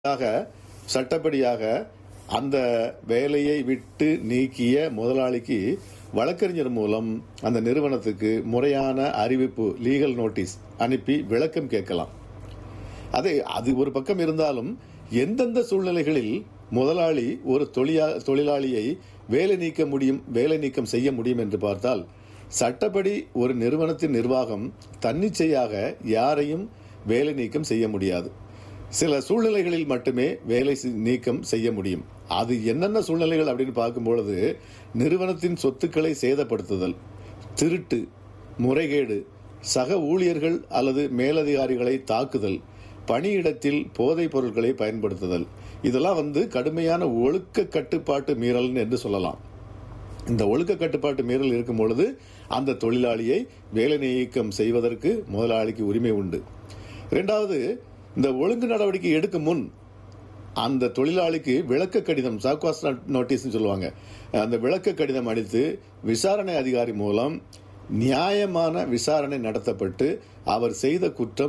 ஆக சட்டப்படியாக அந்த வேலையை விட்டு நீக்கிய முதலாளிக்கு வழக்கறிஞர் மூலம் அந்த நிறுவனத்துக்கு முறையான அறிவிப்பு லீகல் நோட்டீஸ் அனுப்பி விளக்கம் கேட்கலாம் அதே அது ஒரு பக்கம் இருந்தாலும் எந்தெந்த சூழ்நிலைகளில் முதலாளி ஒரு தொழிலா தொழிலாளியை வேலை நீக்க முடியும் வேலை நீக்கம் செய்ய முடியும் என்று பார்த்தால் சட்டப்படி ஒரு நிறுவனத்தின் நிர்வாகம் தன்னிச்சையாக யாரையும் வேலை நீக்கம் செய்ய முடியாது சில சூழ்நிலைகளில் மட்டுமே வேலை சி- நீக்கம் செய்ய முடியும் அது என்னென்ன சூழ்நிலைகள் அப்படின்னு பார்க்கும் பொழுது நிறுவனத்தின் சொத்துக்களை சேதப்படுத்துதல் திருட்டு முறைகேடு சக ஊழியர்கள் அல்லது மேலதிகாரிகளை தாக்குதல் பணியிடத்தில் போதைப் பொருட்களை பயன்படுத்துதல் இதெல்லாம் வந்து கடுமையான ஒழுக்க கட்டுப்பாட்டு மீறல் என்று சொல்லலாம் இந்த ஒழுக்க கட்டுப்பாட்டு மீறல் இருக்கும் பொழுது அந்த தொழிலாளியை வேலை நீக்கம் செய்வதற்கு முதலாளிக்கு உரிமை உண்டு இரண்டாவது இந்த ஒழுங்கு நடவடிக்கை எடுக்கும் முன் அந்த தொழிலாளிக்கு விளக்க கடிதம் சாக்வாஸ் நோட்டீஸ் சொல்லுவாங்க அந்த விளக்க கடிதம் அளித்து விசாரணை அதிகாரி மூலம் நியாயமான விசாரணை நடத்தப்பட்டு அவர் செய்த குற்றம்